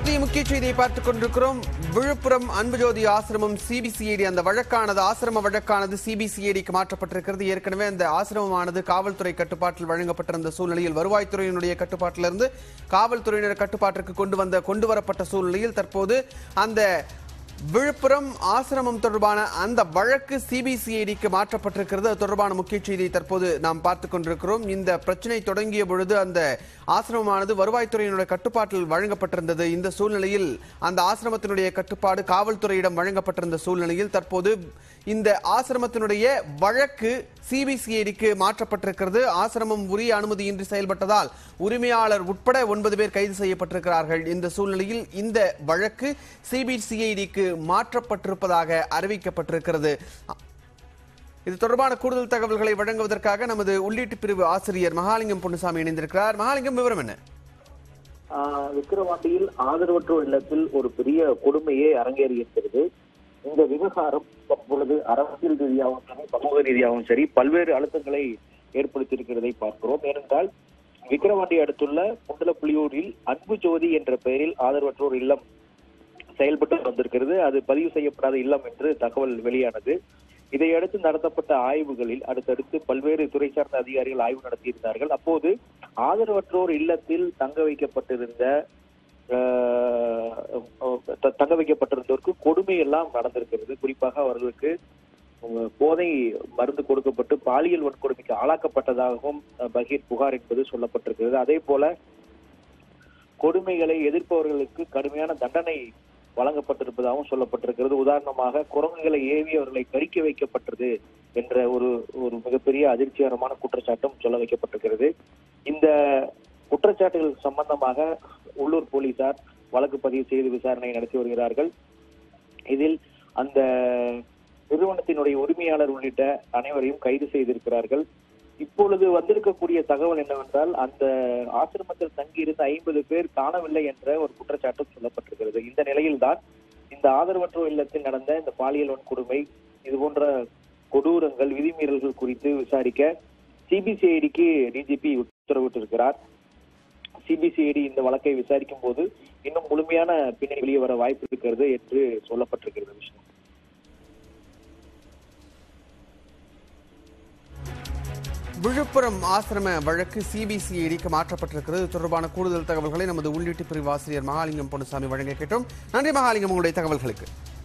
மத்திய முக்கிய செய்தியை பார்த்துக் கொண்டிருக்கிறோம் விழுப்புரம் அன்புஜோதி ஆசிரமம் சிபிசிஐடி அந்த வழக்கானது ஆசிரம வழக்கானது சிபிசிஐடிக்கு மாற்றப்பட்டிருக்கிறது ஏற்கனவே அந்த ஆசிரமமானது காவல்துறை கட்டுப்பாட்டில் வழங்கப்பட்டிருந்த சூழ்நிலையில் வருவாய்த்துறையினுடைய கட்டுப்பாட்டிலிருந்து காவல்துறையினர் கட்டுப்பாட்டிற்கு கொண்டு வந்த கொண்டு வரப்பட்ட சூழ்நிலையில் தற்போது அந்த விழுப்புரம் ஆசிரமம் தொடர்பான அந்த வழக்கு சிபிசிஐடிக்கு மாற்றப்பட்டிருக்கிறது அது தொடர்பான முக்கிய செய்தியை தற்போது நாம் பார்த்துக் கொண்டிருக்கிறோம் இந்த பிரச்சனை தொடங்கிய பொழுது அந்த ஆசிரமமானது வருவாய்த்துறையினுடைய கட்டுப்பாட்டில் வழங்கப்பட்டிருந்தது இந்த சூழ்நிலையில் அந்த ஆசிரமத்தினுடைய கட்டுப்பாடு காவல்துறையிடம் வழங்கப்பட்டிருந்த சூழ்நிலையில் தற்போது இந்த ஆசிரமத்தினுடைய வழக்கு சிபிசிஐடிக்கு மாற்றப்பட்டிருக்கிறது ஆசிரமம் உரிய அனுமதியின்றி செயல்பட்டதால் உரிமையாளர் உட்பட ஒன்பது பேர் கைது செய்யப்பட்டிருக்கிறார்கள் இந்த சூழ்நிலையில் இந்த வழக்கு சிபிசிஐடிக்கு மாற்றப்பட்டிருப்பதாக அறிவிக்கப்பட்டிருக்கிறது இது தொடர்பான கூடுதல் தகவல்களை வழங்குவதற்காக நமது உள்ளீட்டு பிரிவு ஆசிரியர் மகாலிங்கம் பொன்னுசாமி இணைந்திருக்கிறார் மகாலிங்கம் விவரம் என்ன ஆஹ் விக்கிரவாண்டியில் ஆதரவற்றோர் இல்லத்தில் ஒரு பெரிய கொடுமையே அரங்கேறி இருக்கிறது இந்த விவகாரம் தற்பொழுது அரசியல் ரீதியாகவும் சரி சமூக ரீதியாகவும் சரி பல்வேறு அழுத்தங்களை ஏற்படுத்தி இருக்கிறதை பார்க்கிறோம் ஏனென்றால் விக்கிரவாண்டி அடுத்துள்ள முண்டலப்புலியூரில் அன்பு ஜோதி என்ற பெயரில் ஆதரவற்றோர் இல்லம் செயல்பட்டு வந்திருக்கிறது அது பதிவு செய்யப்படாத இல்லம் என்று தகவல் வெளியானது இதையடுத்து நடத்தப்பட்ட ஆய்வுகளில் அடுத்தடுத்து பல்வேறு துறை சார்ந்த அதிகாரிகள் ஆய்வு நடத்தியிருந்தார்கள் அப்போது ஆதரவற்றோர் இல்லத்தில் தங்க வைக்கப்பட்டிருந்த ஆஹ், த- தங்க வைக்கப்பட்டிருந்தோருக்கு கொடுமை எல்லாம் நடந்திருக்கிறது குறிப்பாக அவர்களுக்கு அஹ், போதை மருந்து கொடுக்கப்பட்டு பாலியல் வன்கொடுமைக்கு ஆளாக்கப்பட்டதாகவும் அஹ், பகீர் புகார் என்பது சொல்லப்பட்டிருக்கிறது அதே போல கொடுமைகளை எதிர்ப்பவர்களுக்கு கடுமையான தண்டனை வழங்கப்பட்டிருப்பதாகவும் சொல்லப்பட்டிருக்கிறது உதாரணமாக குரங்குகளை ஏவி அவர்களை கறிக்க வைக்கப்பட்டது என்ற ஒரு ஒரு மிகப்பெரிய அதிர்ச்சிகரமான குற்றச்சாட்டும் சொல்ல வைக்கப்பட்டிருக்கிறது இந்த குற்றச்சாட்டுகள் சம்பந்தமாக உள்ளூர் போலீசார் வழக்கு பதிவு செய்து விசாரணை நடத்தி வருகிறார்கள் இதில் அந்த நிறுவனத்தினுடைய உரிமையாளர் உள்ளிட்ட அனைவரையும் கைது செய்திருக்கிறார்கள் இப்பொழுது வந்திருக்கக்கூடிய தகவல் என்னவென்றால் அந்த ஆசிரமத்தில் தங்கியிருந்த ஐம்பது பேர் காணவில்லை என்ற ஒரு குற்றச்சாட்டும் சொல்லப்பட்டிருக்கிறது இந்த நிலையில்தான் இந்த ஆதரவற்றோர் இல்லத்தில் நடந்த இந்த பாலியல் வன்கொடுமை இது போன்ற கொடூரங்கள் விதிமீறல்கள் குறித்து விசாரிக்க சிபிசிஐடிக்கு டிஜிபி உத்தரவிட்டிருக்கிறார் சிபிசிஐடி இந்த வழக்கை விசாரிக்கும் போது இன்னும் முழுமையான பின்னணி வெளியே வர வாய்ப்பு இருக்கிறது என்று சொல்லப்பட்டிருக்கிறது விஷ்ணு விழுப்புரம் ஆசிரம வழக்கு சிபிசிஐடிக்கு மாற்றப்பட்டிருக்கிறது இது தொடர்பான கூடுதல் தகவல்களை நமது உள்ளீட்டு பிரிவு ஆசிரியர் மகாலிங்கம் பொன்னுசாமி வழங்க கேட்டோம் நன்றி மகாலிங்கம் உங்களுடைய தகவல்களுக்கு